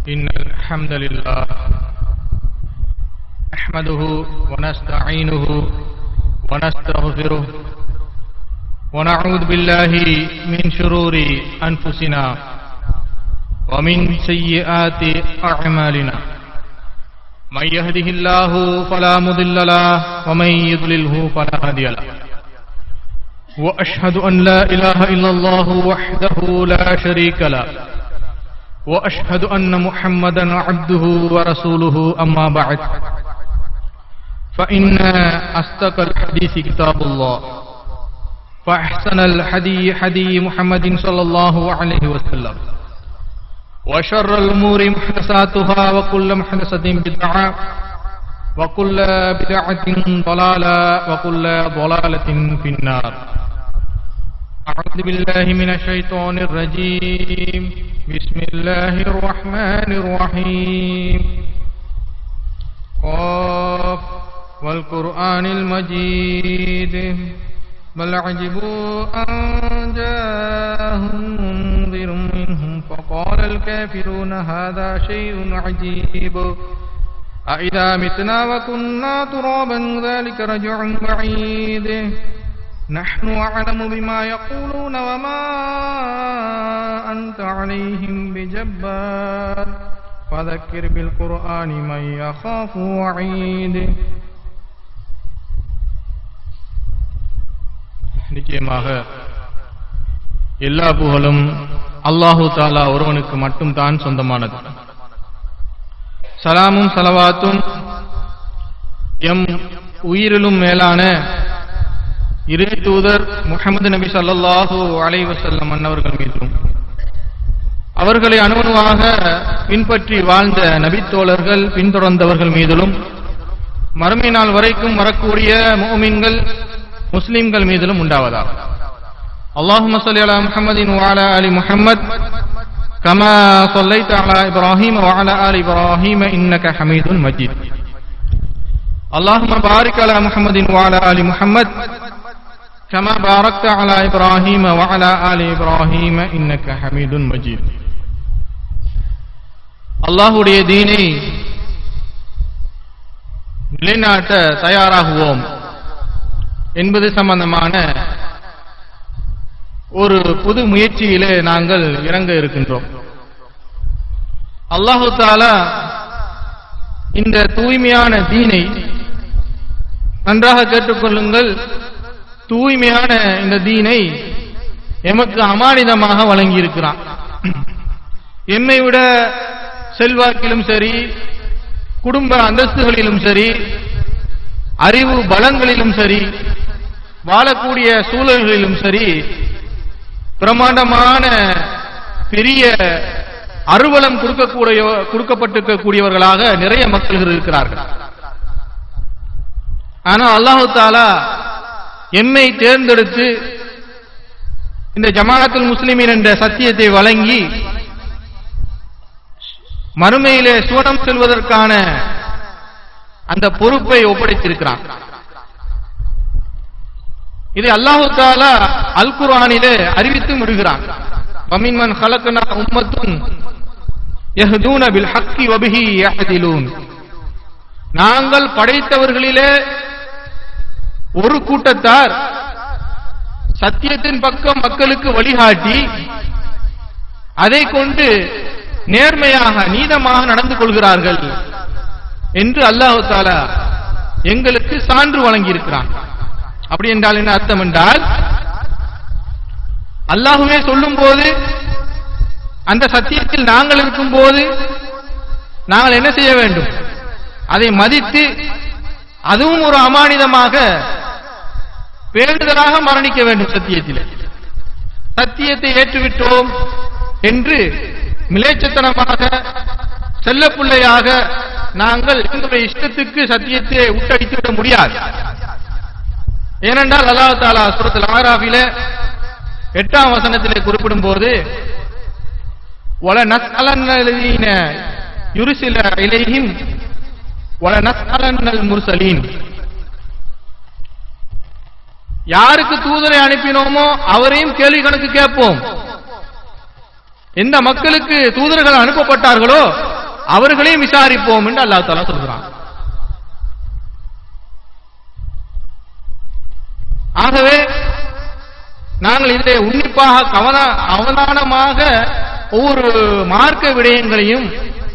إن الحمد لله نحمده ونستعينه ونستغفره ونعوذ بالله من شرور أنفسنا ومن سيئات أعمالنا من يهده الله فلا مضل له ومن يضلله فلا هادي له وأشهد أن لا إله إلا الله وحده لا شريك له وأشهد أن محمدا عبده ورسوله أما بعد فإن أصدق الحديث كتاب الله وأحسن الحدي حدي محمد صلى الله عليه وسلم وشر الأمور محدثاتها وكل محدثة بدعة وكل بدعة ضلالة وكل ضلالة في النار أعوذ بالله من الشيطان الرجيم بسم الله الرحمن الرحيم قاف والقرآن المجيد بل عجبوا أن جاءهم منذر منهم فقال الكافرون هذا شيء عجيب أإذا متنا وكنا ترابا ذلك رجع بعيد نحن أعلم بما يقولون وما أنت عليهم بجبار فذكر بالقرآن من يخاف وعيد நிச்சயமாக எல்லா புகழும் அல்லாஹு தாலா ஒருவனுக்கு மட்டும் தான் சொந்தமானது சலாமும் சலவாத்தும் எம் உயிரிலும் மேலான இறை தூதர் முகமது நபி சல்லாஹூ அலைவசல்லம் அன்னவர்கள் மீதும் அவர்களை அணுவணுவாக பின்பற்றி வாழ்ந்த நபித்தோழர்கள் பின்தொடர்ந்தவர்கள் மீதிலும் மறுமை நாள் வரைக்கும் வரக்கூடிய மோமின்கள் முஸ்லிம்கள் மீதிலும் உண்டாவதா اللهم صل على محمد وعلى ال محمد كما صليت على ابراهيم وعلى ال ابراهيم انك حميد مجيد اللهم بارك على محمد وعلى ال محمد كما باركت على ابراهيم وعلى ال ابراهيم انك حميد مجيد அல்லாஹுடைய தீனை நிலைநாட்ட தயாராகுவோம் என்பது சம்பந்தமான ஒரு புது முயற்சியிலே நாங்கள் இறங்க இருக்கின்றோம் அல்லாஹு தாலா இந்த தூய்மையான தீனை நன்றாக கேட்டுக்கொள்ளுங்கள் தூய்மையான இந்த தீனை எமக்கு அமானிதமாக வழங்கியிருக்கிறான் எம்மை விட செல்வாக்கிலும் சரி குடும்ப அந்தஸ்துகளிலும் சரி அறிவு பலங்களிலும் சரி வாழக்கூடிய சூழல்களிலும் சரி பிரமாண்டமான பெரிய அறுவலம் கொடுக்கக்கூடிய கொடுக்கப்பட்டிருக்கக்கூடியவர்களாக நிறைய மக்கள் இருக்கிறார்கள் ஆனால் அல்லாஹு தாலா எம்மை தேர்ந்தெடுத்து இந்த ஜமானத்துல் முஸ்லிமின் என்ற சத்தியத்தை வழங்கி மறுமையிலே சுவனம் செல்வதற்கான அந்த பொறுப்பை ஒப்படைத்திருக்கிறான் இதை அல்லாஹு தாலா அல் குரானிலே அறிவித்து விடுகிறான் வமின்மன் ஹலக்கனா உம்மத்துன் யஹ்தூன பில் ஹக்கி வபிஹி யஹதிலூன் நாங்கள் படைத்தவர்களிலே ஒரு கூட்டத்தார் சத்தியத்தின் பக்கம் மக்களுக்கு வழிகாட்டி அதை கொண்டு நேர்மையாக நீதமாக நடந்து கொள்கிறார்கள் என்று அல்லாஹு தாலா எங்களுக்கு சான்று வழங்கியிருக்கிறான் அப்படி என்றால் என்ன அர்த்தம் என்றால் அல்லாஹுவே சொல்லும் போது அந்த சத்தியத்தில் நாங்கள் இருக்கும் போது நாங்கள் என்ன செய்ய வேண்டும் அதை மதித்து அதுவும் ஒரு அமானிதமாக பேருதலாக மரணிக்க வேண்டும் சத்தியத்தில் சத்தியத்தை ஏற்றுவிட்டோம் என்று மிலேச்சத்தனமாக செல்லப்பிள்ளையாக நாங்கள் எங்களுடைய இஷ்டத்துக்கு சத்தியத்தை உட்டடித்து விட முடியாது ஏனென்றால் அல்லா தாலா சுரத்தில் ஆராபில எட்டாம் வசனத்திலே குறிப்பிடும் போது ஒல நஸ்அலன்னலீன யுருசில இலைஹிம் ஒல நஸ்அலன்னல் முர்சலீன் யாருக்கு தூதரை அனுப்பினோமோ அவரையும் கேள்வி கணக்கு கேட்போம் எந்த மக்களுக்கு தூதர்கள் அனுப்பப்பட்டார்களோ அவர்களையும் விசாரிப்போம் என்று அல்லாஹ் தாலா சொல்கிறான் ஆகவே நாங்கள் இதிலே உன்னிப்பாக கவன அவதானமாக ஒவ்வொரு மார்க்க விடயங்களையும்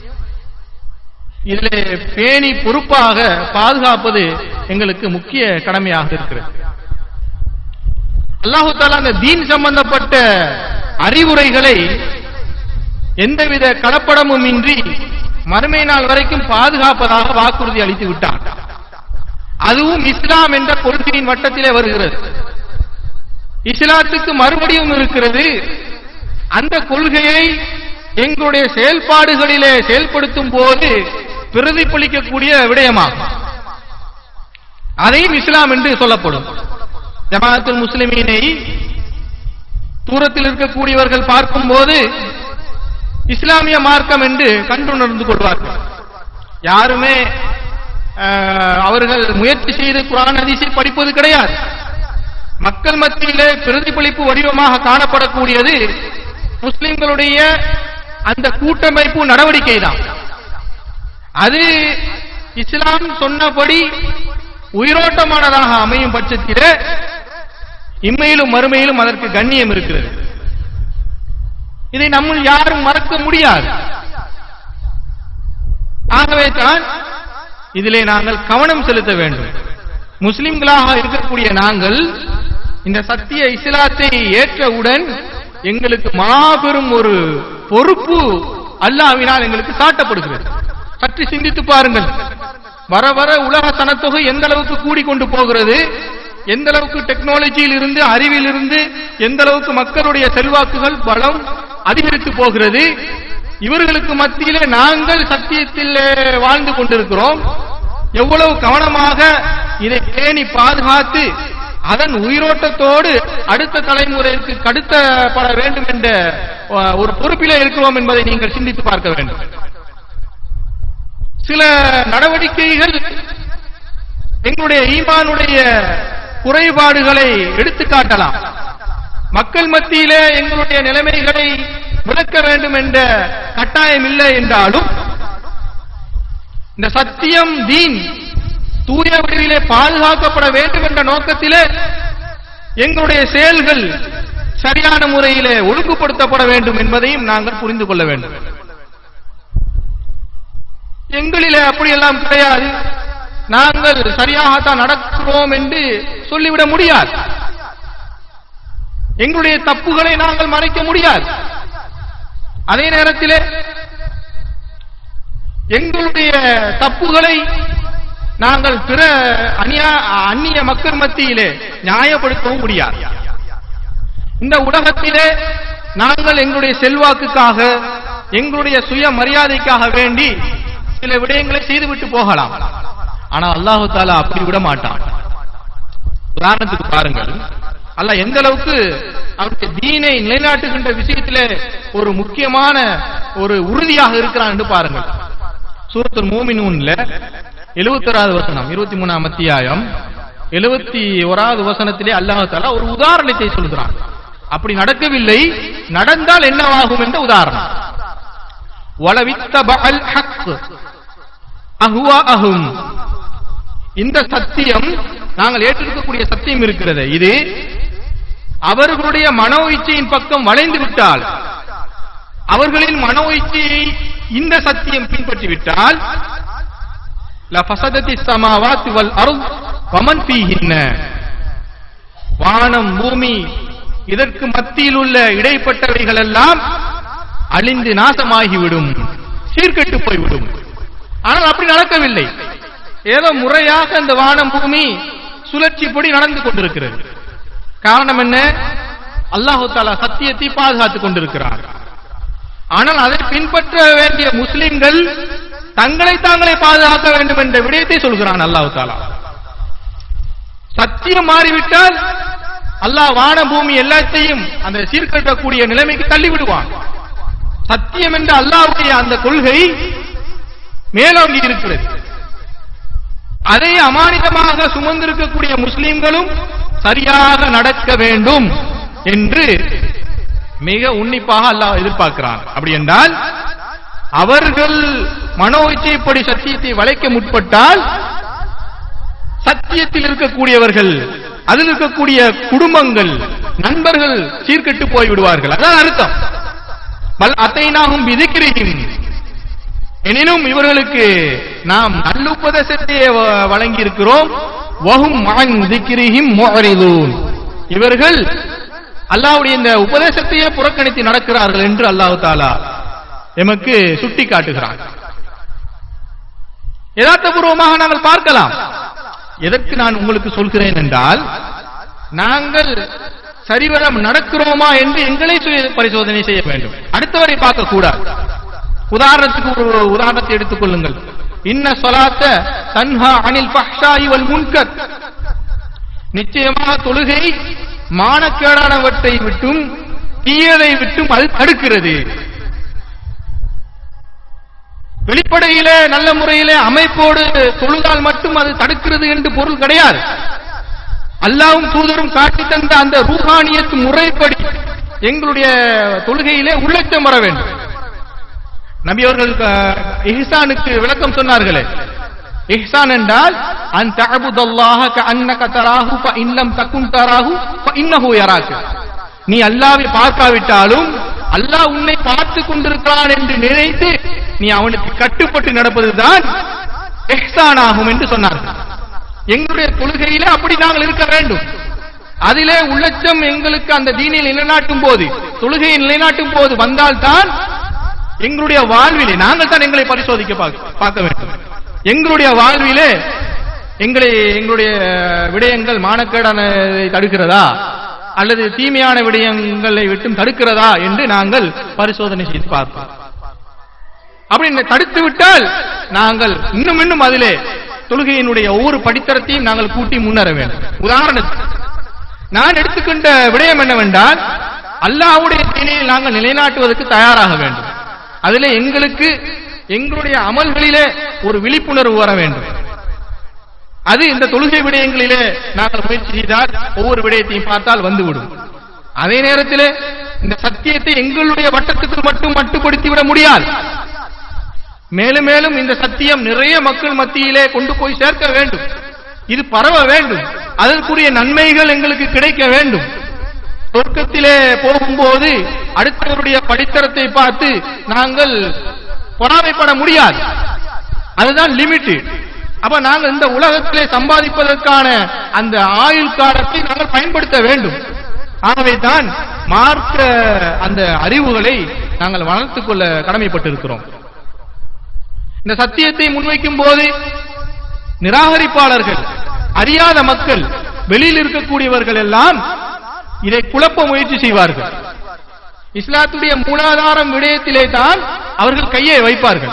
இதிலே பேணி பொறுப்பாக பாதுகாப்பது எங்களுக்கு முக்கிய கடமையாக இருக்கிறது அல்லாஹு தாலா அந்த தீன் சம்பந்தப்பட்ட அறிவுரைகளை எந்தவித கலப்படமும் இன்றி மறுமை நாள் வரைக்கும் பாதுகாப்பதாக வாக்குறுதி அளித்து விட்டார் அதுவும் இஸ்லாம் என்ற கொள்கையின் வட்டத்திலே வருகிறது இஸ்லாத்துக்கு மறுபடியும் இருக்கிறது அந்த கொள்கையை எங்களுடைய செயல்பாடுகளிலே செயல்படுத்தும் போது பிரதிபலிக்கக்கூடிய விடயமாகும் அதையும் இஸ்லாம் என்று சொல்லப்படும் ஜமாத்துல் முஸ்லிமீனை தூரத்தில் இருக்கக்கூடியவர்கள் பார்க்கும்போது இஸ்லாமிய மார்க்கம் என்று கண்டுணர்ந்து கொள்வார்கள் யாருமே அஹ், அவர்கள் முயற்சி செய்து குரான் ஹதீஸை படிப்பது கிடையாது மக்கள் மத்தியிலே பிரதிபலிப்பு வடிவமாக காணப்படக்கூடியது முஸ்லிம்களுடைய அந்த கூட்டமைப்பு நடவடிக்கை தான் அது இஸ்லாம் சொன்னபடி உயிரோட்டமானதாக அமையும் பட்சத்திலே இம்மையிலும் மறுமையிலும் அதற்கு கண்ணியம் இருக்கிறது இதை நம்முள் யாரும் மறக்க முடியாது ஆகவே தான் இதிலே நாங்கள் கவனம் செலுத்த வேண்டும் முஸ்லிம்களாக இருக்கக்கூடிய நாங்கள் இந்த சத்திய இஸ்லாத்தை ஏற்றவுடன் எங்களுக்கு மாபெரும் ஒரு பொறுப்பு அல்லாஹ்வினால் எங்களுக்கு சாட்டப்படுகிறது சற்று சிந்தித்து பாருங்கள் வர வர உலக சனத்தொகை எந்த அளவுக்கு கூடிக்கொண்டு போகிறது எந்த அளவுக்கு டெக்னாலஜியில் இருந்து அறிவில் இருந்து எந்த அளவுக்கு மக்களுடைய செல்வாக்குகள் பலம் அதிகரித்து போகிறது இவர்களுக்கு மத்தியிலே நாங்கள் சத்தியத்தில் வாழ்ந்து கொண்டிருக்கிறோம் எவ்வளவு கவனமாக இதை பேணி பாதுகாத்து அதன் உயிரோட்டத்தோடு அடுத்த தலைமுறைக்கு கடத்தப்பட வேண்டும் என்ற அஹ், ஒரு பொறுப்பிலே இருக்கிறோம் என்பதை நீங்கள் சிந்தித்து பார்க்க வேண்டும் சில நடவடிக்கைகள் எங்களுடைய ஈமானுடைய குறைபாடுகளை எடுத்து காட்டலாம் மக்கள் மத்தியிலே எங்களுடைய நிலைமைகளை விளக்க வேண்டும் என்ற கட்டாயம் இல்லை என்றாலும் இந்த சத்தியம் தீன் தூய வடிவிலே பாதுகாக்கப்பட வேண்டும் என்ற நோக்கத்திலே எங்களுடைய செயல்கள் சரியான முறையிலே ஒழுங்குபடுத்தப்பட வேண்டும் என்பதையும் நாங்கள் புரிந்து கொள்ள வேண்டும் எங்களிலே அப்படியெல்லாம் கிடையாது நாங்கள் சரியாகத்தான் நடக்கிறோம் என்று சொல்லிவிட முடியாது எங்களுடைய தப்புகளை நாங்கள் மறைக்க முடியாது அதே நேரத்திலே எங்களுடைய தப்புகளை நாங்கள் பிற அந்நிய அந்நிய மக்கள் மத்தியிலே நியாயப்படுத்தவும் முடியாது இந்த உலகத்திலே நாங்கள் எங்களுடைய செல்வாக்குக்காக எங்களுடைய சுய மரியாதைக்காக வேண்டி சில விடயங்களை செய்துவிட்டு போகலாம் ஆனா அல்லாஹு தாலா அப்படி விட மாட்டான் உதாரணத்துக்கு பாருங்கள் அல்லாஹ் எந்த அளவுக்கு அவருடைய தீனை நிலைநாட்டுகின்ற விஷயத்திலே ஒரு முக்கியமான ஒரு உறுதியாக இருக்கிறான் என்று பாருங்கள் சூரத்துல் மூமினூன்ல எழுபத்தொராவது வசனம் இருபத்தி மூணாம் அத்தியாயம் எழுபத்தி ஓராவது வசனத்திலே அல்லாஹ் தாலா ஒரு உதாரணத்தை சொல்கிறான் அப்படி நடக்கவில்லை நடந்தால் என்னவாகும் என்ற உதாரணம் வளவித்தபஅல் ஹக் அஹ்வாஅஹும் இந்த சத்தியம் நாங்கள் ஏற்றிருக்கக்கூடிய சத்தியம் இருக்கிறது இது அவர்களுடைய மனோ இச்சையின் பக்கம் வளைந்து விட்டால் அவர்களின் மனோ இச்சையை இந்த சத்தியம் பின்பற்றி விட்டால் லஃபசதத்தி ஸமாவாத்தி வல் அர்த் வமன் ஃபீஹின்ன வானம் பூமி இதற்கு மத்தியில் உள்ள இடைப்பட்டவைகள் எல்லாம் அழிந்து நாசமாகிவிடும் சீர்கெட்டு போய்விடும் ஆனால் அப்படி நடக்கவில்லை ஏதோ முறையாக அந்த வானம் பூமி சுழற்சிப்படி நடந்து கொண்டிருக்கிறது காரணம் என்ன அல்லாஹு தாலா சத்தியத்தை பாதுகாத்துக் கொண்டிருக்கிறார் ஆனால் அதை பின்பற்ற வேண்டிய முஸ்லிம்கள் தங்களை தாங்களே பாதுகாக்க வேண்டும் என்ற விடயத்தை சொல்கிறான் அல்லாஹு தாலா சத்தியம் மாறிவிட்டால் அல்லாஹ் வான பூமி எல்லாத்தையும் அந்த சீர்கட்டக்கூடிய நிலைமைக்கு தள்ளி விடுவான் சத்தியம் என்ற அல்லாஹ்வுடைய அந்த கொள்கை மேலோங்கி இருக்கிறது அதை அமானிதமாக சுமந்திருக்கக்கூடிய முஸ்லிம்களும் சரியாக நடக்க வேண்டும் என்று மிக உன்னிப்பாக அல்லாஹ் எதிர்பார்க்கிறான் அப்படி என்றால் அவர்கள் மனோ இச்சைப்படி சத்தியத்தை வளைக்க முற்பட்டால் சத்தியத்தில் இருக்கக்கூடியவர்கள் அதில் இருக்கக்கூடிய குடும்பங்கள் நண்பர்கள் சீர்கெட்டு போய் விடுவார்கள் அதான் அர்த்தம் பல் அத்தைனாகும் விதிக்கிறீம் எனினும் இவர்களுக்கு நாம் நல்லுபதேசத்தை வ- வழங்கி இருக்கிறோம் வஹும் மகன் திக்கிரிஹிம் முஅரிதூன் இவர்கள் அல்லாஹ்வுடைய இந்த உபதேசத்தையே புறக்கணித்து நடக்கிறார்கள் என்று அல்லாஹ் தாலா எமக்கு சுட்டி காட்டுகிறான் யதார்த்தபூர்வமாக நாங்கள் பார்க்கலாம் எதற்கு நான் உங்களுக்கு சொல்கிறேன் என்றால் நாங்கள் சரிவர நடக்கிறோமா என்று எங்களை சுய பரிசோதனை செய்ய வேண்டும் அடுத்தவரை பார்க்க கூடாது உதாரணத்துக்கு ஒரு உதாரணத்தை எடுத்துக் கொள்ளுங்கள் இன்ன சொலாத்த தன்ஹா அனில் ஃபஹ்ஷாயி வல் முன்கர் நிச்சயமாக தொழுகை மானக்கேடானவற்றை விட்டும் தீயதை விட்டும் அது தடுக்கிறது வெளிப்படையிலே நல்ல முறையிலே அமைப்போடு தொழுதால் மட்டும் அது தடுக்கிறது என்று பொருள் கிடையாது அல்லாவும் தூதரும் காட்டி தந்த அந்த ரூஹானியத்து முறைப்படி எங்களுடைய தொழுகையிலே உள்ளச்சம் வர வேண்டும் நபி அவர்கள் அஹ், இஹ்சானுக்கு விளக்கம் சொன்னார்களே இஹ்சான் என்றால் அன் தஅபுதல்லாஹ கஅன்னக தராஹு ஃபஇன் லம் தகுன் தராஹு ஃபஇன்னஹு யராக நீ அல்லாஹ்வை பார்க்காவிட்டாலும் அல்லாஹ் உன்னை பார்த்து கொண்டிருக்கிறான் என்று நினைத்து நீ அவனுக்கு கட்டுப்பட்டு நடப்பதுதான் இஹ்சான் ஆகும் என்று சொன்னார்கள் எங்களுடைய கொள்கையிலே அப்படி நாங்கள் இருக்க வேண்டும் அதிலே உள்ளச்சம் எங்களுக்கு அந்த தீனில் நிலைநாட்டும் போது தொழுகையை நிலைநாட்டும் போது வந்தால்தான் எங்களுடைய வாழ்விலே நாங்கள் தான் எங்களை பரிசோதிக்க பார்க்க பார்க்க வேண்டும் எங்களுடைய வாழ்விலே எங்களை எங்களுடைய விடயங்கள் மானக்கேடானதை தடுக்கிறதா அல்லது தீமையான விடயங்களை விட்டும் தடுக்கிறதா என்று நாங்கள் பரிசோதனை செய்து பார்ப்போம் அப்படி தடுத்து விட்டால் நாங்கள் இன்னும் இன்னும் அதிலே தொழுகையினுடைய ஒவ்வொரு படித்தரத்தையும் நாங்கள் கூட்டி முன்னேற வேண்டும் உதாரணத்துக்கு நான் எடுத்துக்கொண்ட விடயம் என்னவென்றால் அல்லாஹ்வுடைய தீனையை நாங்கள் நிலைநாட்டுவதற்கு தயாராக வேண்டும் அதிலே எங்களுக்கு எங்களுடைய அமல்களிலே ஒரு விழிப்புணர்வு வர வேண்டும் அது இந்த தொழுகை விடயங்களிலே நாங்கள் முயற்சி செய்தால் ஒவ்வொரு விடயத்தையும் பார்த்தால் வந்துவிடும் அதே நேரத்திலே இந்த சத்தியத்தை எங்களுடைய வட்டத்துக்கு மட்டும் மட்டுப்படுத்தி விட முடியாது மேலும் மேலும் இந்த சத்தியம் நிறைய மக்கள் மத்தியிலே கொண்டு போய் சேர்க்க வேண்டும் இது பரவ வேண்டும் அதற்குரிய நன்மைகள் எங்களுக்கு கிடைக்க வேண்டும் சொர்க்கத்திலே போகும்போது அடுத்தவருடைய படித்தரத்தை பார்த்து நாங்கள் பொறாமைப்பட முடியாது அதுதான் லிமிட் அப்ப நாங்கள் இந்த உலகத்திலே சம்பாதிப்பதற்கான அந்த ஆயுள் காலத்தை நாங்கள் பயன்படுத்த வேண்டும் ஆகவே தான் மார்க்க அந்த அறிவுகளை நாங்கள் வளர்த்துக் கொள்ள கடமைப்பட்டிருக்கிறோம் இந்த சத்தியத்தை முன்வைக்கும் போது நிராகரிப்பாளர்கள் அறியாத மக்கள் வெளியில் இருக்கக்கூடியவர்கள் எல்லாம் இதை குழப்ப முயற்சி செய்வார்கள் இஸ்லாத்துடைய மூலாதாரம் விடயத்திலே தான் அவர்கள் கையை வைப்பார்கள்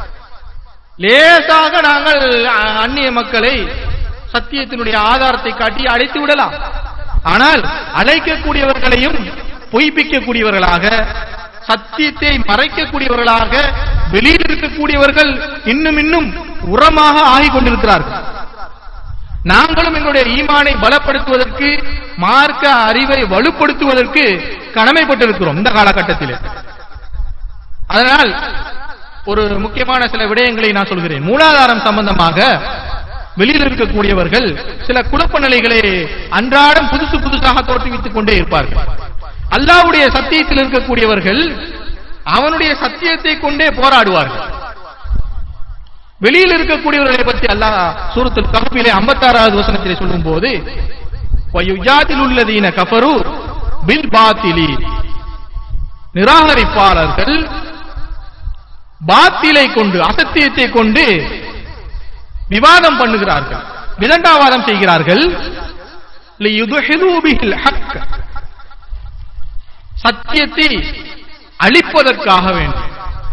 லேசாக நாங்கள் அ- அந்நிய மக்களை சத்தியத்தினுடைய ஆதாரத்தை காட்டி அழைத்து விடலாம் ஆனால் அழைக்கக்கூடியவர்களையும் பொய்ப்பிக்கக்கூடியவர்களாக சத்தியத்தை மறைக்கக்கூடியவர்களாக வெளியில் இருக்கக்கூடியவர்கள் இன்னும் இன்னும் உரமாக ஆகிக் கொண்டிருக்கிறார்கள் நாங்களும் எங்களுடைய ஈமானை பலப்படுத்துவதற்கு மார்க்க அறிவை வலுப்படுத்துவதற்கு கடமைப்பட்டிருக்கிறோம் இந்த காலகட்டத்திலே அதனால் ஒரு முக்கியமான சில விடயங்களை நான் சொல்கிறேன் மூலாதாரம் சம்பந்தமாக வெளியில் இருக்கக்கூடியவர்கள் சில குழப்ப நிலைகளை அன்றாடம் புதுசு புதுசாக தோற்றுவித்துக் கொண்டே இருப்பார்கள் அல்லாஹ்வுடைய சத்தியத்தில் இருக்கக்கூடியவர்கள் அவனுடைய சத்தியத்தை கொண்டே போராடுவார்கள் வெளியில் இருக்கக்கூடியவர்களை பற்றி அல்லாஹ் சூரத்துல் கஹ்பிலே 56வது வசனத்திலே சொல்லும்போது வயுஜாதில் உள்ளதீன கஃபரு பில் பாத்திலி நிராகரிப்பாளர்கள் பாத்திலை கொண்டு அசத்தியத்தை கொண்டு விவாதம் பண்ணுகிறார்கள் விதண்டாவாதம் செய்கிறார்கள் லியுதுஹிது பிஹில் ஹக். சத்தியத்தை அழிப்பதற்காக வேண்டும்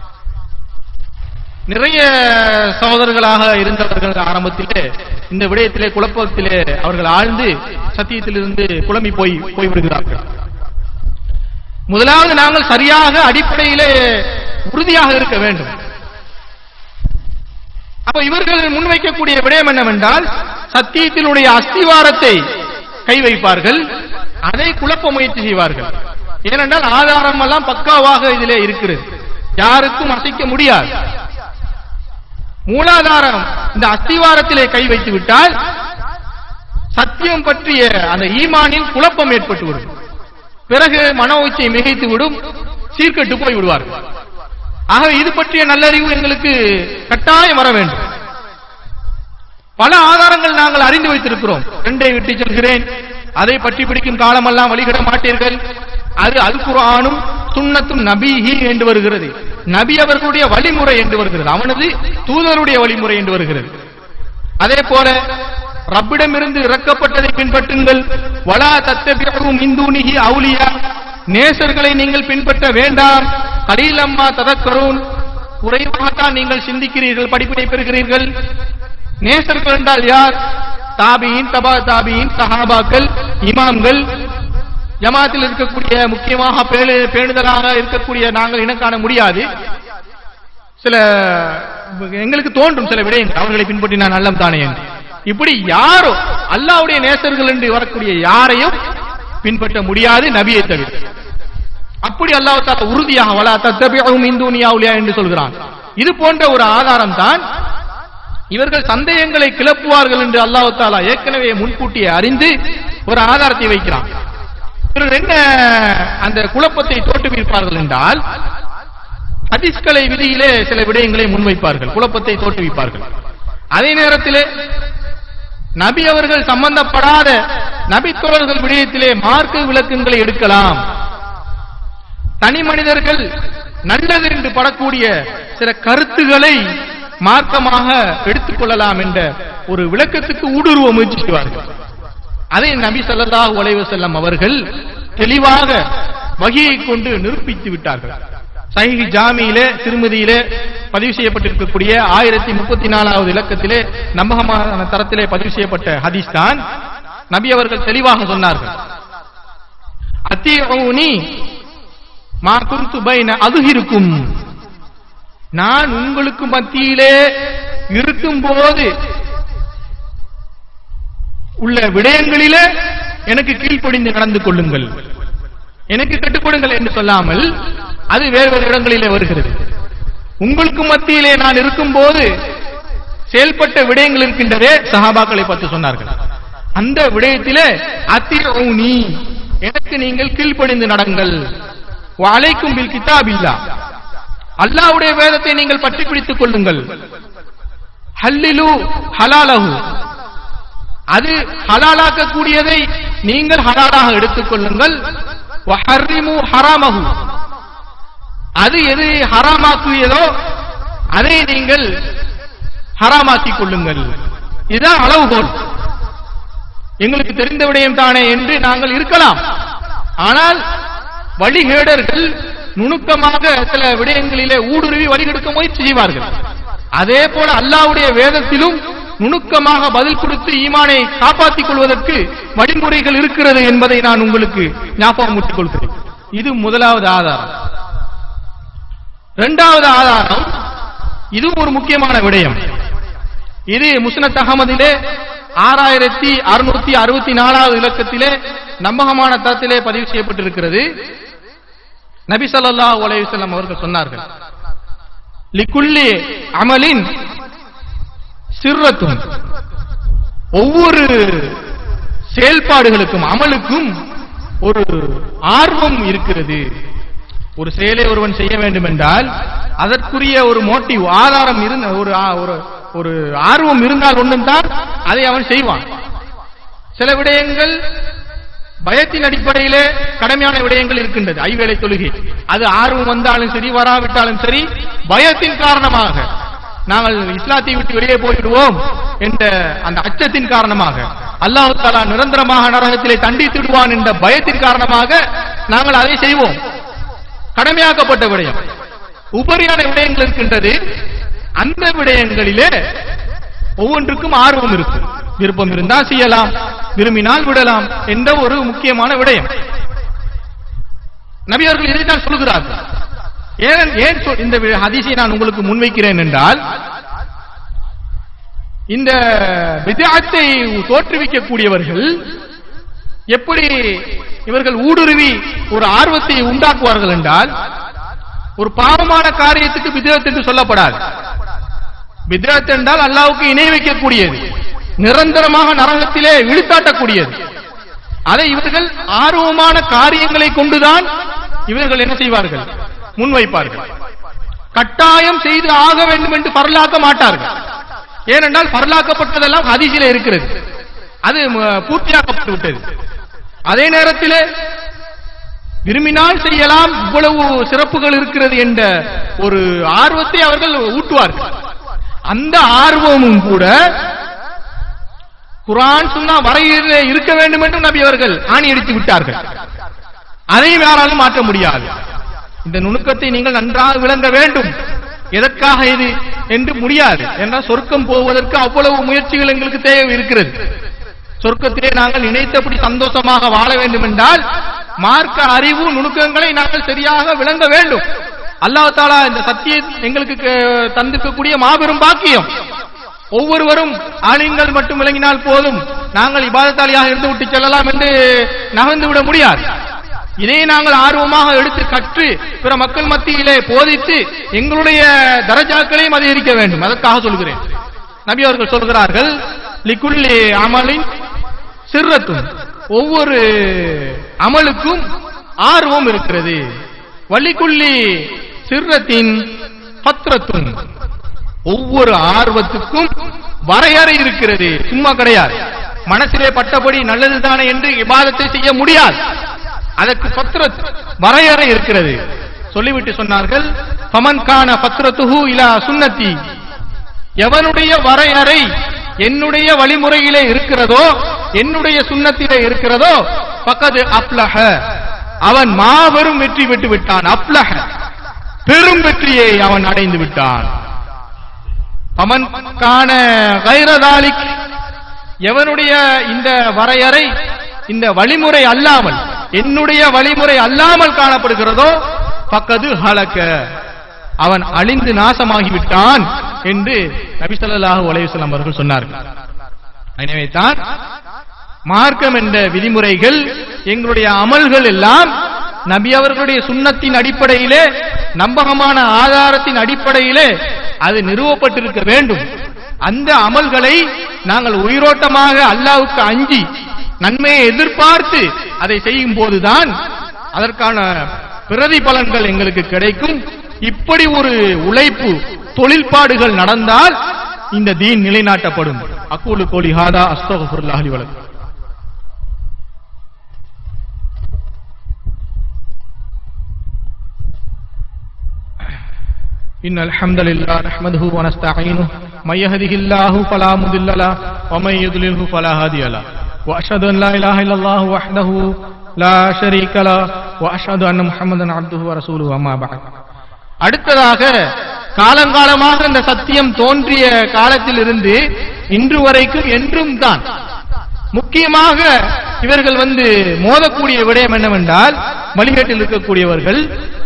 நிறைய சகோதரர்களாக இருந்தவர்கள் ஆரம்பத்திலே இந்த விடயத்திலே குழப்பத்திலே அவர்கள் ஆழ்ந்து சத்தியத்திலிருந்து குழம்பி போய் போய்விடுகிறார்கள் முதலாவது நாங்கள் சரியாக அடிப்படையிலே உறுதியாக இருக்க வேண்டும் அப்ப இவர்கள் முன்வைக்கக்கூடிய விடயம் என்னவென்றால் சத்தியத்தினுடைய அஸ்திவாரத்தை கை வைப்பார்கள் அதை குழப்ப முயற்சி செய்வார்கள் ஏனென்றால் ஆதாரம் எல்லாம் பக்காவாக இதிலே இருக்கிறது யாருக்கும் அசைக்க முடியாது மூலாதாரம் இந்த அஸ்திவாரத்திலே கை வைத்து விட்டால் சத்தியம் பற்றிய அந்த ஈமானில் குழப்பம் ஏற்பட்டுவிடும் பிறகு மன உச்சை மிகைத்து விடும் சீர்கெட்டு போய் விடுவார்கள் ஆகவே இது பற்றிய நல்லறிவு எங்களுக்கு கட்டாயம் வர வேண்டும் பல ஆதாரங்கள் நாங்கள் அறிந்து வைத்திருக்கிறோம் ரெண்டை விட்டு செல்கிறேன் அதை பற்றி பிடிக்கும் காலமெல்லாம் வழிகிட மாட்டீர்கள் அது அல் குர்ஆனும் சுன்னத்தும் நபிஹி என்று வருகிறது நபி அவர்களுடைய வழிமுறை என்று வருகிறது அவனது தூதருடைய வழிமுறை என்று வருகிறது அதே போல ரப்பிடமிருந்து இறக்கப்பட்டதை பின்பற்றுங்கள் வலா தத்தபியும் இந்தூனிகி அவுலியா நேசர்களை நீங்கள் பின்பற்ற வேண்டாம் கலீலம்மா ததக்கரூன் குறைவாகத்தான் நீங்கள் சிந்திக்கிறீர்கள் படிப்பினை பெறுகிறீர்கள் நேசர்கள் என்றால் யார் தாபியின் தபா தாபியின் சஹாபாக்கள் இமாம்கள் ஜமாத்தில் இருக்கக்கூடிய முக்கியமாக பேணு- பேணுதலாக இருக்கக்கூடிய நாங்கள் இனம் காண முடியாது சில எங்களுக்கு தோன்றும் சில விடயங்கள் அவர்களை பின்பற்றி நான் நல்லம் தானே என்று. இப்படி யாரோ அல்லாஹ்வுடைய நேசர்கள் என்று வரக்கூடிய யாரையும் பின்பற்ற முடியாது நபியை தவிர அப்படி அல்லாஹ் தாலா உறுதியாக வலா தத்தபியும் இந்தூனியா உலியா என்று சொல்கிறான் இது போன்ற ஒரு ஆதாரம் தான் இவர்கள் சந்தேகங்களை கிளப்புவார்கள் என்று அல்லாஹ் தாலா ஏற்கனவே முன்கூட்டியே அறிந்து ஒரு ஆதாரத்தை வைக்கிறான் இவர்கள் என்ன அந்த குழப்பத்தை தோற்றுவிப்பார்கள் என்றால் ஹதீஸ்களை விதியிலே சில விடயங்களை முன்வைப்பார்கள் குழப்பத்தை தோற்றுவிப்பார்கள் அதே நேரத்திலே நபி அவர்கள் சம்பந்தப்படாத நபி தோழர்கள் விடயத்திலே மார்க்க விளக்கங்களை எடுக்கலாம் தனி மனிதர்கள் நல்லது என்று படக்கூடிய சில கருத்துக்களை மார்க்கமாக எடுத்துக் கொள்ளலாம் என்ற ஒரு விளக்கத்துக்கு ஊடுருவ முயற்சி செய்வார்கள் அதை நபி ஸல்லல்லாஹு அலைஹி வஸல்லம் அவர்கள் தெளிவாக வகியை கொண்டு நிரூபித்து விட்டார்கள் சஹீஹ் ஜாமியிலே திருமதியிலே பதிவு செய்யப்பட்டிருக்கக்கூடிய ஆயிரத்தி முப்பத்தி நாலாவது இலக்கத்திலே நம்பகமான தரத்திலே பதிவு செய்யப்பட்ட ஹதீஸ் தான் நபி அவர்கள் தெளிவாக சொன்னார்கள் அத்தியூனி மா குந்து பைன அதுகிருக்கும் நான் உங்களுக்கு மத்தியிலே இருக்கும்போது உள்ள விடயங்களிலே எனக்கு கீழ்ப்படிந்து நடந்து கொள்ளுங்கள் எனக்கு கட்டுக் கொடுங்கள் என்று சொல்லாமல் அது வேறு வேறு இடங்களிலே வருகிறது உங்களுக்கு மத்தியிலே நான் இருக்கும்போது செயல்பட்ட விடயங்கள் இருக்கின்றதே சஹாபாக்களை பற்றி சொன்னார்கள் அந்த விடயத்திலே அத்தியூனி எனக்கு நீங்கள் கீழ்ப்படிந்து நடங்கள் அழைக்கும் பில் கிதாபில்லா அல்லாஹ்வுடைய வேதத்தை நீங்கள் பற்றி பிடித்துக் கொள்ளுங்கள் ஹல்லிலு ஹலாலஹு அது ஹலாலாக்கக்கூடியதை நீங்கள் ஹலாலாக எடுத்துக் கொள்ளுங்கள் வஹர்ரிமு ஹராமஹு அது எது ஹராமாக்குயதோ அதை நீங்கள் ஹராமாக்கிக் கொள்ளுங்கள் இதுதான் அளவுகோல் எங்களுக்கு தெரிந்த விடயம் தானே என்று நாங்கள் இருக்கலாம் ஆனால் வழிகேடர்கள் நுணுக்கமாக சில விடயங்களிலே ஊடுருவி வழிகெடுக்க முயற்சி செய்வார்கள் அதே போல அல்லாஹ்வுடைய வேதத்திலும் நுணுக்கமாக பதில் கொடுத்து ஈமானை காப்பாற்றிக் கொள்வதற்கு வழிமுறைகள் இருக்கிறது என்பதை நான் உங்களுக்கு ஞாபகம் ஊட்டிக் கொள்கிறேன் இது முதலாவது ஆதாரம் இரண்டாவது ஆதாரம் இதுவும் ஒரு முக்கியமான விடயம் இது முஸ்னத் அகமதிலே ஆறாயிரத்தி அறுநூத்தி அறுபத்தி நாலாவது இலக்கத்திலே நம்பகமான தரத்திலே பதிவு செய்யப்பட்டிருக்கிறது நபி ஸல்லல்லாஹு அலைஹி வஸல்லம் அவர்கள் சொன்னார்கள் லிக்குல்லி அமலின் சிர்ரத்தும் ஒவ்வொரு செயல்பாடுகளுக்கும் அமலுக்கும் ஒரு ஆர்வம் இருக்கிறது ஒரு செயலை ஒருவன் செய்ய வேண்டும் என்றால் அதற்குரிய ஒரு மோட்டிவ் ஆதாரம் இருந்த ஒரு ஆ- ஒரு- ஒரு ஆர்வம் இருந்தால் ஒன்றும் தான் அதை அவன் செய்வான் சில விடயங்கள் பயத்தின் அடிப்படையிலே கடமையான விடயங்கள் இருக்கின்றது ஐவேளை தொழுகை அது ஆர்வம் வந்தாலும் சரி வராவிட்டாலும் சரி பயத்தின் காரணமாக நாங்கள் இஸ்லாத்தை விட்டு வெளியே போய்விடுவோம் என்ற அந்த அச்சத்தின் காரணமாக அல்லாஹ் தாலா நிரந்தரமாக நரகத்திலே தண்டித்து விடுவான் என்ற பயத்தின் காரணமாக நாங்கள் அதை செய்வோம் கடமையாக்கப்பட்ட விடயம் உபரியான விடயங்கள் இருக்கின்றது அந்த விடயங்களிலே ஒவ்வொன்றுக்கும் ஆர்வம் இருக்கும் விருப்பம் இருந்தால் செய்யலாம் விரும்பினால் விடலாம் என்ற ஒரு முக்கியமான விடயம் நபி அவர்கள் இதைத்தான் சொல்கிறார்கள் ஏன் ஏன் சொல்- இந்த வி- ஹதீஸை நான் உங்களுக்கு முன்வைக்கிறேன் என்றால் இந்த விதத்தை தோற்றுவிக்கக்கூடியவர்கள் எப்படி இவர்கள் ஊடுருவி ஒரு ஆர்வத்தை உண்டாக்குவார்கள் என்றால் ஒரு பாவமான காரியத்துக்கு பிதத் என்று சொல்லப்படாது பிதத் என்றால் அல்லாவுக்கு இணை வைக்கக்கூடியது நிரந்தரமாக நரகத்திலே இழுத்தாட்டக்கூடியது அதை இவர்கள் ஆர்வமான காரியங்களை கொண்டுதான் இவர்கள் என்ன செய்வார்கள் முன்வைப்பார்கள் கட்டாயம் செய்து ஆக வேண்டும் என்று பரலாக்க மாட்டார்கள் ஏனென்றால் பரலாக்கப்பட்டதெல்லாம் ஹதீஸிலே இருக்கிறது அது ம- பூர்த்தியாக்கப்பட்டு விட்டது அதே நேரத்தில் விரும்பினால் செய்யலாம் இவ்வளவு சிறப்புகள் இருக்கிறது என்ற ஒரு ஆர்வத்தை அவர்கள் ஊட்டுவார்கள் அந்த ஆர்வமும் கூட குரான் சொன்னா வரையிலே இருக்க வேண்டும் என்று நபி அவர்கள் ஆணி அடித்து விட்டார்கள் அதையும் யாராலும் மாற்ற முடியாது இந்த நுணுக்கத்தை நீங்கள் நன்றாக விளங்க வேண்டும் எதற்காக இது என்று முடியாது என்றால் சொர்க்கம் போவதற்கு அவ்வளவு முயற்சிகள் எங்களுக்கு தேவை இருக்கிறது சொர்க்கத்திலே நாங்கள் நினைத்தபடி சந்தோஷமாக வாழ வேண்டும் என்றால் மார்க்க அறிவு நுணுக்கங்களை நாங்கள் சரியாக விளங்க வேண்டும் அல்லாஹ் தாலா இந்த சத்தியம் எங்களுக்கு க- தந்திருக்கக்கூடிய மாபெரும் பாக்கியம் ஒவ்வொருவரும் ஆலிங்கள் மட்டும் விளங்கினால் போதும் நாங்கள் இபாதத்தாளியாக இருந்து விட்டு செல்லலாம் என்று நகர்ந்து விட முடியாது இதை நாங்கள் ஆர்வமாக எடுத்து கற்று பிற மக்கள் மத்தியிலே போதித்து எங்களுடைய தரஜாக்களையும் அதிகரிக்க வேண்டும் அதற்காக சொல்கிறேன் நபி அவர்கள் சொல்கிறார்கள் லிக்குள்ளி அமலின் சிர்ரத்தும் ஒவ்வொரு அமலுக்கும் ஆர்வம் இருக்கிறது வள்ளிக்குள்ளி சிர்ரத்தின் பத்ரத்தும் ஒவ்வொரு ஆர்வத்துக்கும் வரையறை இருக்கிறது சும்மா கிடையாது மனசிலே பட்டபடி நல்லதுதானே என்று இபாதத்தை செய்ய முடியாது அதற்கு பத்ரத் வரையறை இருக்கிறது சொல்லிவிட்டு சொன்னார்கள் பமன் கான பத்ரத்துஹு இலா சுன்னத்தி எவனுடைய வரையறை என்னுடைய வழிமுறையிலே இருக்கிறதோ என்னுடைய சுண்ணத்திலே இருக்கிறதோ பக்கது அப்லஹ அவன் மாபெரும் வெற்றி பெற்று விட்டான் அப்லஹ பெரும் வெற்றியை அவன் அடைந்து விட்டான் பமன் கான கைரதாலிக் எவனுடைய இந்த வரையறை இந்த வழிமுறை அல்லாமல் என்னுடைய வழிமுறை அல்லாமல் காணப்படுகிறதோ பக்கது ஹலக்க அவன் அழிந்து நாசமாகிவிட்டான் என்று நபி ஸல்லல்லாஹு அலைஹி வஸல்லம் அவர்கள் சொன்னார்கள் எனவே தான் மார்க்கம் என்ற விதிமுறைகள் எங்களுடைய அமல்கள் எல்லாம் நபி அவர்களுடைய சுன்னத்தின் அடிப்படையிலே நம்பகமான ஆதாரத்தின் அடிப்படையிலே அது நிறுவப்பட்டிருக்க வேண்டும் அந்த அமல்களை நாங்கள் உயிரோட்டமாக அல்லாவுக்கு அஞ்சி நன்மையை எதிர்பார்த்து அதை செய்யும் போதுதான் அதற்கான பிரதிபலன்கள் எங்களுக்கு கிடைக்கும் இப்படி ஒரு உழைப்பு தொழில்பாடுகள் நடந்தால் இந்த தீன் நிலைநாட்டப்படும் அக்கூலு கோலி ஹாதா அஸ்தகுல்லாஹி வலக்கும் إن الحمد لله نحمده ونستعينه من يهده الله فلا مضل له ومن يضلله فلا هادي له وأشهد أن لا إله إلا الله وحده لا شريك له وأشهد أن محمدا عبده ورسوله أما بعد அடுத்ததாக காலங்காலமாக இந்த சத்தியம் தோன்றிய காலத்தில் இருந்து இன்று வரைக்கும் என்றும் தான் முக்கியமாக இவர்கள் வந்து மோதக்கூடிய விடயம் என்னவென்றால் வழிகேட்டில் இருக்கக்கூடியவர்கள்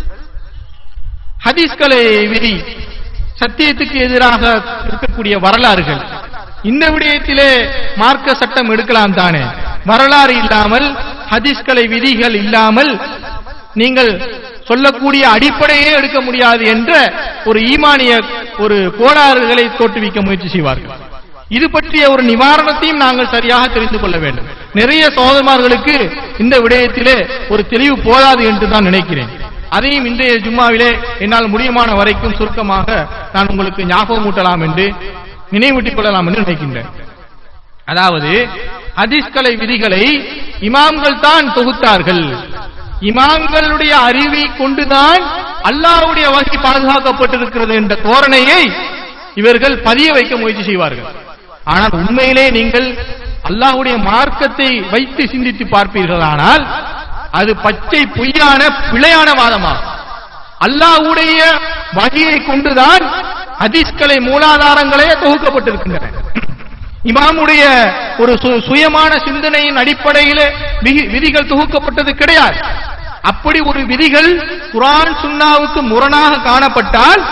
ஹதீஸ்களை விதி சத்தியத்துக்கு எதிராக இருக்கக்கூடிய வரலாறுகள் இந்த விடயத்திலே மார்க்க சட்டம் எடுக்கலாம் தானே வரலாறு இல்லாமல் ஹதீஸ்களை விதிகள் இல்லாமல் நீங்கள் சொல்லக்கூடிய அடிப்படையே எடுக்க முடியாது என்ற ஒரு ஈமானிய ஒரு கோளாறுகளை தோற்றுவிக்க முயற்சி செய்வார்கள் இது பற்றிய ஒரு நிவாரணத்தையும் நாங்கள் சரியாக தெரிந்து கொள்ள வேண்டும் நிறைய சோதரமார்களுக்கு இந்த விடயத்திலே ஒரு தெளிவு போதாது என்று தான் நினைக்கிறேன் அதையும் இன்றைய ஜும்மாவிலே என்னால் முடியுமான வரைக்கும் சுருக்கமாக நான் உங்களுக்கு ஞாபகமூட்டலாம் என்று நினைவூட்டிக் கொள்ளலாம் என்று நினைக்கின்றேன் அதாவது ஹதீஸ்கலை விதிகளை இமாம்கள் தான் தொகுத்தார்கள் இமாம்களுடைய அறிவை கொண்டுதான் அல்லாஹ்வுடைய வகை பாதுகாக்கப்பட்டிருக்கிறது என்ற தோரணையை இவர்கள் பதிய வைக்க முயற்சி செய்வார்கள் ஆனால் உண்மையிலே நீங்கள் அல்லாஹ்வுடைய மார்க்கத்தை வைத்து சிந்தித்து பார்ப்பீர்களானால் அது பச்சை பொய்யான பிழையான வாதமாகும் அல்லாஹ்வுடைய வகையை கொண்டுதான் ஹதீஸ்களை மூலாதாரங்களே தொகுக்கப்பட்டிருக்கின்றன இமாமுடைய ஒரு சு- சுயமான சிந்தனையின் அடிப்படையிலே விதி- விதிகள் தொகுக்கப்பட்டது கிடையாது அப்படி ஒரு விதிகள் குர்ஆன் சுன்னாவுக்கு முரணாக காணப்பட்டால்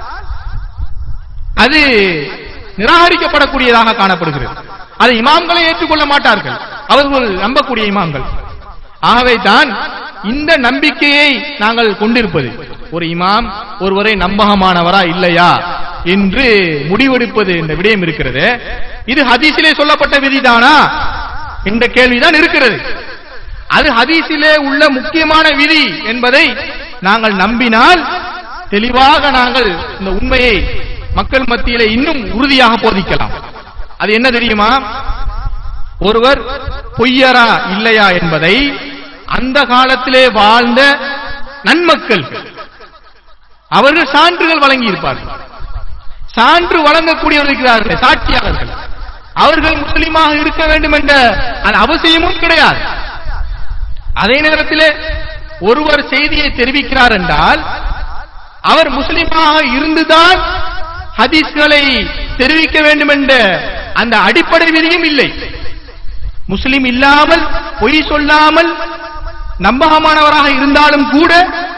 அது நிராகரிக்கப்படக்கூடியதாக காணப்படுகிறது அதை இமாம்களை ஏற்றுக்கொள்ள மாட்டார்கள் அவர்கள் நம்பக்கூடிய இமாம்கள் ஆகவே தான் இந்த நம்பிக்கையை நாங்கள் கொண்டிருப்பது ஒரு இமாம் ஒருவரை நம்பகமானவரா இல்லையா என்று முடிவெடுப்பது இந்த விடயம் இருக்கிறது இது ஹதீஸிலே சொல்லப்பட்ட விதிதானா என்ற கேள்விதான் இருக்கிறது அது ஹதீஸிலே உள்ள முக்கியமான விதி என்பதை நாங்கள் நம்பினால் தெளிவாக நாங்கள் இந்த உண்மையை மக்கள் மத்தியிலே இன்னும் உறுதியாக போதிக்கலாம் அது என்ன தெரியுமா ஒருவர் பொய்யரா இல்லையா என்பதை அந்த காலத்திலே வாழ்ந்த நன்மக்கள் அவர்கள் சான்றுகள் வழங்கி இருப்பார்கள் சான்று வழங்கக்கூடியவர்கள் இருக்கிறார்கள் சாட்சியாளர்கள் அவர்கள் முஸ்லிமாக இருக்க வேண்டும் என்ற அந்த அவசியமும் கிடையாது அதே நேரத்திலே ஒருவர் செய்தியை தெரிவிக்கிறார் என்றால் அவர் முஸ்லிமாக இருந்துதான் ஹதீஸ்களை தெரிவிக்க வேண்டும் என்ற அந்த அடிப்படை விதியும் இல்லை முஸ்லிம் இல்லாமல் பொய் சொல்லாமல் நம்பகமானவராக இருந்தாலும் கூட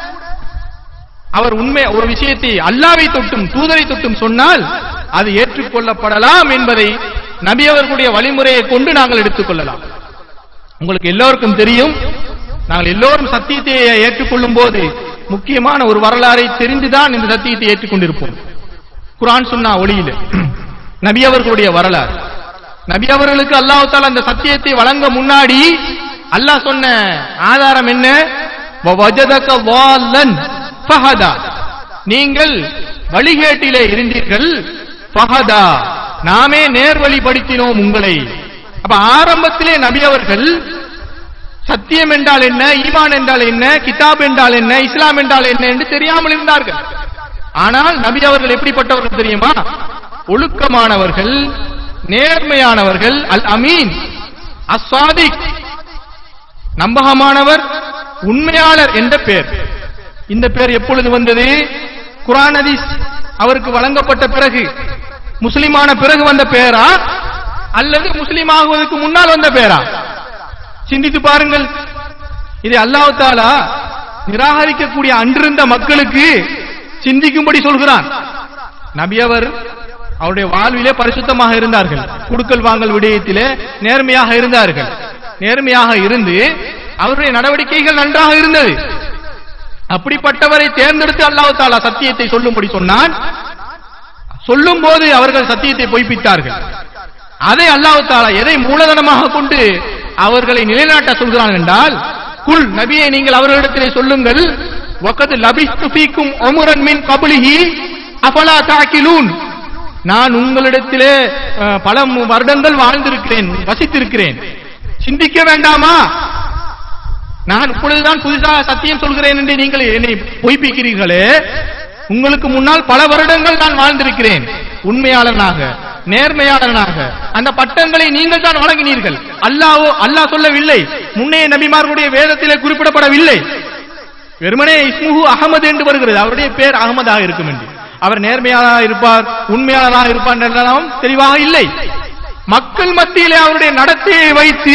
அவர் உண்மை ஒரு விஷயத்தை அல்லாவை தொட்டும் தூதரை தொட்டும் சொன்னால் அது ஏற்றுக்கொள்ளப்படலாம் என்பதை நபி அவர்களுடைய வழிமுறையை கொண்டு நாங்கள் எடுத்துக்கொள்ளலாம் உங்களுக்கு எல்லோருக்கும் தெரியும் நாங்கள் எல்லோரும் சத்தியத்தை ஏற்றுக்கொள்ளும் போது முக்கியமான ஒரு வரலாறை தெரிந்துதான் இந்த சத்தியத்தை ஏற்றுக்கொண்டிருப்போம் குரான் சொன்னா ஒளியில நபி அவர்களுடைய வரலாறு நபி அவர்களுக்கு அல்லாஹ் தாலா அந்த சத்தியத்தை வழங்க முன்னாடி அல்லாஹ் சொன்ன ஆதாரம் என்ன வஜதக வால்லன் ஃபஹதா நீங்கள் வழிகேட்டிலே இருந்தீர்கள் ஃபஹதா நாமே நேர்வழிப்படுத்தினோம் உங்களை அப்ப ஆரம்பத்திலே நபி அவர்கள் சத்தியம் என்றால் என்ன ஈமான் என்றால் என்ன கிதாப் என்றால் என்ன இஸ்லாம் என்றால் என்ன என்று தெரியாமல் இருந்தார்கள் ஆனால் நபி அவர்கள் எப்படிப்பட்டவர்கள் தெரியுமா ஒழுக்கமானவர்கள் நேர்மையானவர்கள் அல் அமீன் அஸ்வாதிக் நம்பகமானவர் உண்மையாளர் என்ற பெயர் இந்த பெயர் எப்பொழுது வந்தது குரான் ஹதீஸ் அவருக்கு வழங்கப்பட்ட பிறகு முஸ்லிமான பிறகு வந்த பெயரா அல்லது முஸ்லிம் ஆகுவதற்கு முன்னால் வந்த பெயரா சிந்தித்து பாருங்கள் இதை அல்லாஹ் தாலா நிராகரிக்கக்கூடிய அன்றிருந்த மக்களுக்கு சிந்திக்கும்படி சொல்கிறான் நபியவர் அவருடைய வாழ்விலே பரிசுத்தமாக இருந்தார்கள் குடுக்கல் வாங்கல் விடயத்திலே நேர்மையாக இருந்தார்கள் நேர்மையாக இருந்து அவருடைய நடவடிக்கைகள் நன்றாக இருந்தது அப்படிப்பட்டவரை தேர்ந்தெடுத்து அல்லாஹ் தாலா சத்தியத்தை சொல்லும்படி சொன்னான் சொல்லும் போது அவர்கள் சத்தியத்தை பொய்ப்பித்தார்கள் அதை அல்லாஹ் தாலா எதை மூலதனமாக கொண்டு அவர்களை நிலைநாட்ட சொல்கிறான் என்றால் குல் நபியை நீங்கள் அவர்களிடத்திலே சொல்லுங்கள் வகது லபிஸ்து ஃபீக்கும் உமரன் மின் கபலிஹி அஃபலா தாக்கிலூன் நான் உங்களிடத்திலே அஹ், பல மு- வருடங்கள் வாழ்ந்திருக்கிறேன் வசித்திருக்கிறேன் சிந்திக்க வேண்டாமா நான் இப்பொழுதுதான் புதிதாக சத்தியம் சொல்கிறேன் என்று நீங்கள் என்னை பொய்ப்பிக்கிறீர்களே உங்களுக்கு முன்னால் பல வருடங்கள் நான் வாழ்ந்திருக்கிறேன் உண்மையாளனாக நேர்மையாளனாக அந்த பட்டங்களை நீங்கள் தான் வழங்கினீர்கள் அல்லாஹோ அல்லாஹ் சொல்லவில்லை முன்னைய நபிமார்களுடைய வேதத்திலே குறிப்பிடப்படவில்லை வெறுமனே இஸ்முஹு அகமது என்று வருகிறது அவருடைய பேர் அகமதாக இருக்கும் என்று அவர் நேர்மையாளராக இருப்பார் உண்மையாளராக இருப்பார் என்றெல்லாம் தெளிவாக இல்லை மக்கள் மத்தியிலே அவருடைய நடத்தையை வைத்து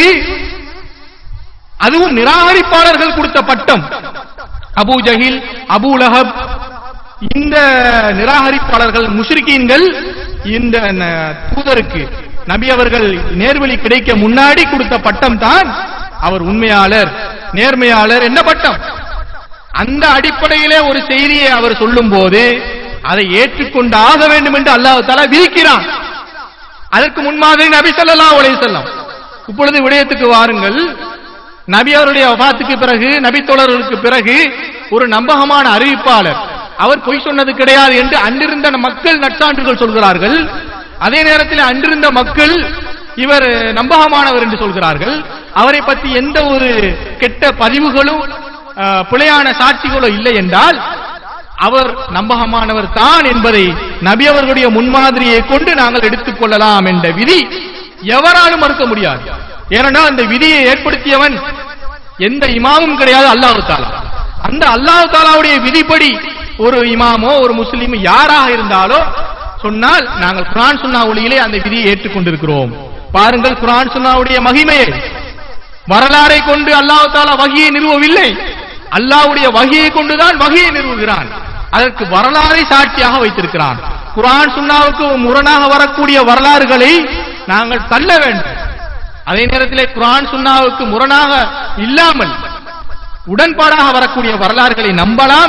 அதுவும் நிராகரிப்பாளர்கள் கொடுத்த பட்டம் அபூ ஜஹில் அபூ லஹப் இந்த நிராகரிப்பாளர்கள் முஷ்ரிக்கீன்கள் இந்த ந- தூதருக்கு நபி அவர்கள் நேர்வழி கிடைக்க முன்னாடி கொடுத்த பட்டம் தான் அவர் உண்மையாளர் நேர்மையாளர் என்ன பட்டம் அந்த அடிப்படையிலே ஒரு செய்தியை அவர் சொல்லும் போது அதை ஏற்றுக்கொண்டு ஆக வேண்டும் என்று அல்லாஹ் தலா விதிக்கிறான் அதற்கு முன்மாதிரி நபி ஸல்லல்லாஹு அலைஹி வஸல்லம் இப்பொழுது விடயத்துக்கு வாருங்கள் நபி அவருடைய வஃபாத்துக்கு பிறகு நபி தோழர்களுக்கு பிறகு ஒரு நம்பகமான அறிவிப்பாளர் அவர் பொய் சொன்னது கிடையாது என்று அன்றிருந்த மக்கள் நற்சான்றுகள் சொல்கிறார்கள் அதே நேரத்தில் அன்றிருந்த மக்கள் இவர் நம்பகமானவர் என்று சொல்கிறார்கள் அவரை பற்றி எந்த ஒரு கெட்ட பதிவுகளும் அஹ், பிழையான சாட்சிகளோ இல்லை என்றால் அவர் நம்பகமானவர் தான் என்பதை நபி அவர்களுடைய முன்மாதிரியை கொண்டு நாங்கள் எடுத்துக் கொள்ளலாம் என்ற விதி எவராலும் மறுக்க முடியாது ஏனென்றால் அந்த விதியை ஏற்படுத்தியவன் எந்த இமாமும் கிடையாது அல்லாஹ் தாலா அந்த அல்லாஹ் தாலாவுடைய விதிப்படி ஒரு இமாமோ ஒரு முஸ்லீம் யாராக இருந்தாலோ சொன்னால் நாங்கள் குரான் சுன்னா ஒளியிலே அந்த விதியை ஏற்றுக்கொண்டிருக்கிறோம் பாருங்கள் குரான் சுன்னாவுடைய மகிமையை வரலாறை கொண்டு அல்லாஹ் தாலா வகியை நிறுவவில்லை அல்லாஹ்வுடைய வகியை கொண்டுதான் வகியை நிறுவுகிறான் அதற்கு வரலாறை சாட்சியாக வைத்திருக்கிறான் குர்ஆன் சுன்னாவுக்கு முரணாக வரக்கூடிய வரலாறுகளை நாங்கள் தள்ள வேண்டும் அதே நேரத்திலே குர்ஆன் சுன்னாவுக்கு முரணாக இல்லாமல் உடன்பாடாக வரக்கூடிய வரலாறுகளை நம்பலாம்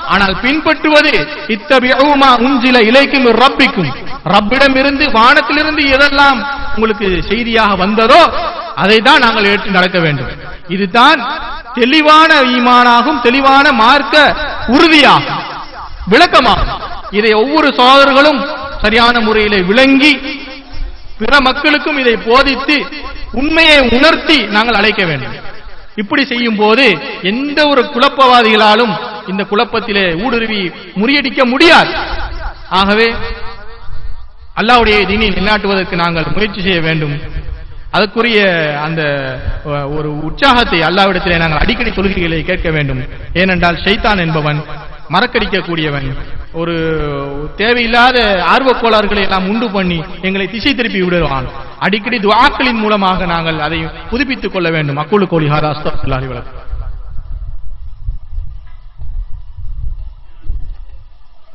ஆனால் பின்பற்றுவது இத்தபியூமா உஞ்சில இலைக்கும் ரப்பிக்கும் ரப்பிடம் இருந்து வானத்திலிருந்து எதெல்லாம் உங்களுக்கு செய்தியாக வந்ததோ அதை தான் நாங்கள் ஏற்று நடக்க வேண்டும் இதுதான் தெளிவான ஈமானாகும் தெளிவான மார்க்க உறுதியாகும் விளக்கமாகும் இதை ஒவ்வொரு சோதர்களும் சரியான முறையிலே விளங்கி பிற மக்களுக்கும் இதை போதித்து உண்மையை உணர்த்தி நாங்கள் அழைக்க வேண்டும் இப்படி செய்யும் போது எந்த ஒரு குழப்பவாதிகளாலும் இந்த குழப்பத்திலே ஊடுருவி முறியடிக்க முடியாது ஆகவே அல்லாவுடைய தீனை நிலைநாட்டுவதற்கு நாங்கள் முயற்சி செய்ய வேண்டும் அதற்குரிய அந்த அஹ், ஒரு உற்சாகத்தை அல்லாவிடத்திலே நாங்கள் அடிக்கடி தொழுகைகளை கேட்க வேண்டும் ஏனென்றால் ஷைத்தான் என்பவன் மறக்கடிக்கக்கூடியவன் ஒரு தேவையில்லாத ஆர்வக் கோளாறுகளை எல்லாம் உண்டு பண்ணி எங்களை திசை திருப்பி விடுவான் அடிக்கடி துஆக்களின் மூலமாக நாங்கள் அதை புதுப்பித்துக் கொள்ள வேண்டும் அக்குழு கோழி ஹாரா அஸ்தகுல்லாஹி வலக்கும்